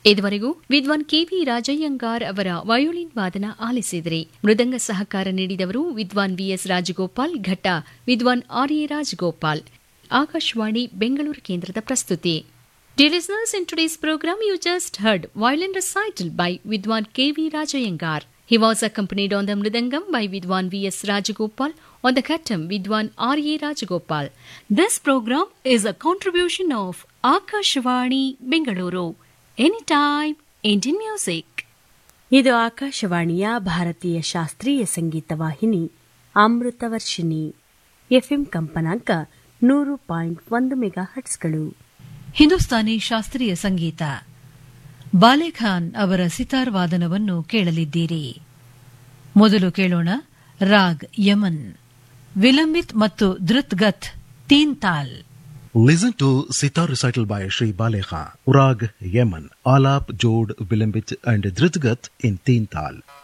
ಇದುವರೆಗೂ ವಿದ್ವಾನ್ ಕೆವಿ ರಾಜಯ್ಯಂಗಾರ್ ಅವರ ವಯೋಲಿನ್ ವಾದನ ಆಲಿಸಿದ್ರಿ ಮೃದಂಗ ಸಹಕಾರ ನೀಡಿದವರು ವಿದ್ವಾನ್ VS Rajagopal Ghatta Vidwan R A Rajagopal Akashvani Bengaluru ಕೇಂದ್ರದ ಪ್ರಸ್ತುತಿ Dear listeners, in today's program, you just heard violin recital by Vidwan K.V. Rajayangar. He was accompanied on the Mridangam by Vidwan V.S. Rajagopal, on the Khattam Vidwan R.A. Rajagopal. This program is a contribution of Akashvani Bengaluru. Anytime, Indian music. ಇದು ಆಕಾಶವಾಣಿಯ ಭಾರತೀಯ ಶಾಸ್ತ್ರೀಯ ಸಂಗೀತ ವಾಹಿನಿ ಅಮೃತ Varshini FM ಕಂಪನಾಂಕ ನೂರು point ಒಂದು mega ಹಟ್ಸ್ಗಳು Hindustani ಶಾಸ್ತ್ರೀಯ ಸಂಗೀತ ಬಾಲೆಖಾನ್ ಅವರ ಸಿತಾರ್ ವಾದನವನ್ನು ಕೇಳಲಿದ್ದೀರಿ ಮೊದಲು ಕೇಳೋಣ ರಾಗ್ ಯಮನ್ ವಿಲಂಬಿತ್ ಮತ್ತು ಧೃತ್ಗತ್ ತೀನ್ ತಾಲ್ Listen to sitar recital by Sri Balekha, Urag Yemen, Alap, Jod, Vilambit and Dritgat in Teen Tal.